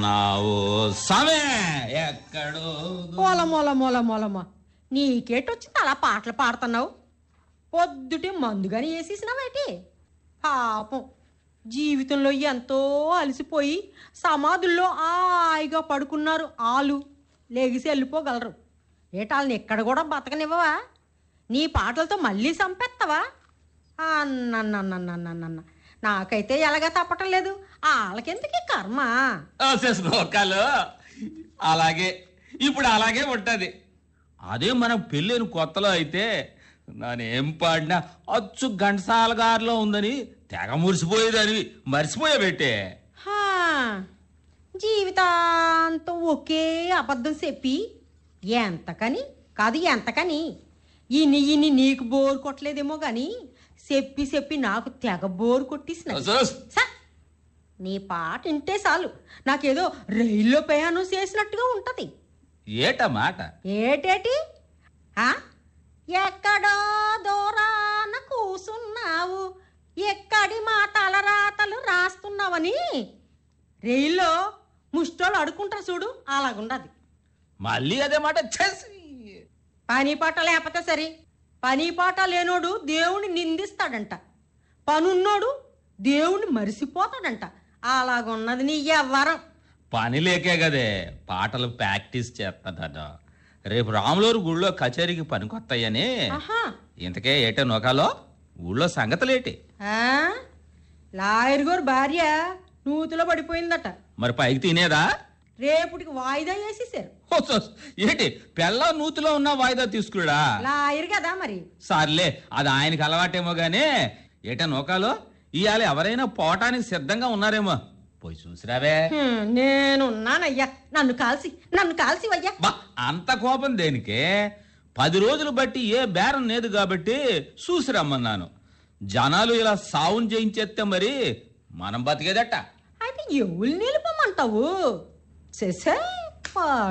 ఉన్నావు సమే ఎక్కడో మూల మూల మూల మూలమ్మ నీకేటొచ్చింది అలా పాటలు పాడుతున్నావు పొద్దుటే మందుగాని వేసేసినావేటి పాపం జీవితంలో ఎంతో అలసిపోయి సమాధుల్లో హాయిగా పడుకున్నారు ఆలు లెగిసి వెళ్ళిపోగలరు ఏటాళ్ళని ఎక్కడ కూడా బతకనివ్వవా నీ పాటలతో మళ్ళీ చంపేస్తావా అన్నన్నన్నన్నన్నన్న నాకైతే ఎలాగా తప్పటం లేదు వాళ్ళకెందుకు ఈ కర్మ నోకాలు అలాగే ఇప్పుడు అలాగే ఉంటది అదే మనం పెళ్ళైన కొత్తలో అయితే నేనేం పాడినా అచ్చు ఘంటసాల గారిలో ఉందని తెగ మురిసిపోయేదని మర్చిపోయా పెట్టే హా, జీవితాంతం ఒకే అబద్ధం చెప్పి ఎంతకని కాదు ఎంతకని ఇన్ని ఇన్ని నీకు బోరు కొట్టలేదేమో గాని చెప్పి చెప్పి నాకు తెగ బోరు కొట్టేసిన అసలు నీ పాట వింటే చాలు నాకేదో రైల్లో ప్రయాణం చేసినట్టుగా ఉంటది ఏట మాట ఏటేటి ఆ? ఎక్కడో దూరాన కూసున్నావు ఎక్కడి మా తలరాతలు రాస్తున్నావని రైల్లో ముష్టోళ్ళు అడుకుంటారు చూడు అలాగుండదు మళ్ళీ అదే మాట చేసి పని పాట లేకపోతే సరే పని పాట లేనోడు దేవుని నిందిస్తాడంట పనున్నోడు దేవుని మరిసిపోతాడంట అలాగున్నది నీ ఎవ్వరం పని లేకే కదే పాటలు ప్రాక్టీస్ చేస్తాడట రేపు రాములూరు గుళ్ళో కచేరీకి పనికొస్తాయని ఆహా ఇంతకే ఏటే నొకాలో ఊళ్ళో సంగతులేటి ఆ? లాయర్ గారు భార్య నూతిలో పడిపోయిందట మరి పైకి తినేదా రేపుటికి వాయిదా వేసేసారు ఓ సోస్, ఏంటి పెళ్ళ నూతిలో ఉన్న వాయిదా తీసుకురా లాయర్ కదా మరి సర్లే అది ఆయనకి అలవాటేమో గానీ ఏటా నోకాలో ఇవాళ ఎవరైనా పోవటానికి సిద్ధంగా ఉన్నారేమో పోయి చూసిరావే హ్మ్, నేనున్నానయ్యా నన్ను కాల్సి నన్ను కాల్సి అయ్యా బా అంత కోపం దేనికే పది రోజులు బట్టి ఏ బేరం లేదు కాబట్టి చూసి రమ్మన్నాను జనాలు ఇలా సావును చేయించేస్తే మరి మనం బతికేదట అయితే ఎవరు నిలుపమంటావు చేసే